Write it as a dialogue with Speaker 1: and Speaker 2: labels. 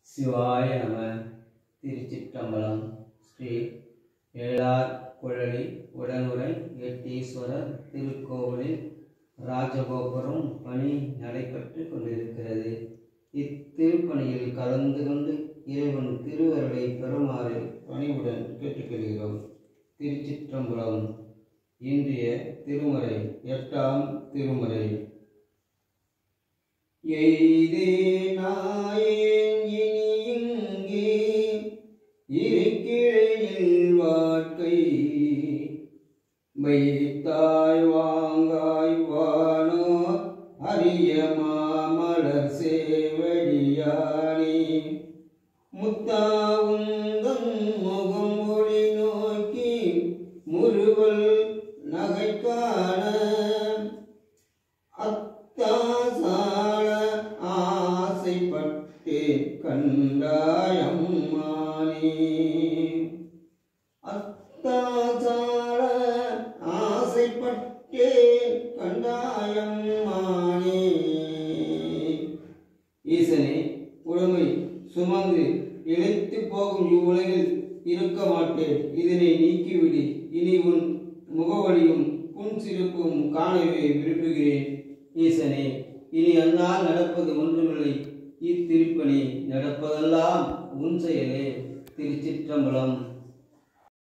Speaker 1: சிவாய நம திருச்சிற்றம்பலம் ஸ்ரீ ஏழார் குழலி உடனுரை எட்டீஸ்வரர் திருக்கோவிலில் ராஜகோபுரம் பணி நடைபெற்று கொண்டிருக்கிறது இத்திருப்பணியில் கலந்து கொண்டு இறைவன் திருவருளை பெறுமாறு பணிவுடன் கேட்டுக்கொள்கிறோம் திருச்சிற்றம்பலம் இன்றைய திருமுறை எட்டாம் திருமுறை எய்தேனாயேன் இனி இங்கே இருக்கிழையில் வாழ்க்கை வைத்தாய் வாங்காய் வானோ அரிய மாமலர் சேவடியானே முத்தாவுந்தன் முகம் ஒளி நோக்கி முறுவல் நகைக்கான அத்தாசால ஆசைப்பட்டு கண்டாயம்மானே அத்தாசால ஆசைப்பட்டு கண்டாயம்மானே ஈசனே உடமை சுமந்து இழைத்து போகும் இவ்வுலகில் இருக்க மாட்டேன் இதனை நீக்கிவிடு இனி உன் முகவடியும் புன் சிரிப்பும் காணவே விரும்புகிறேன் ஈசனே இனி அந்நாள் நடப்பது ஒன்றுமில்லை இத்திருப்பணி நடப்பதெல்லாம் உன் செயலே திருச்சிற்றம்பலம்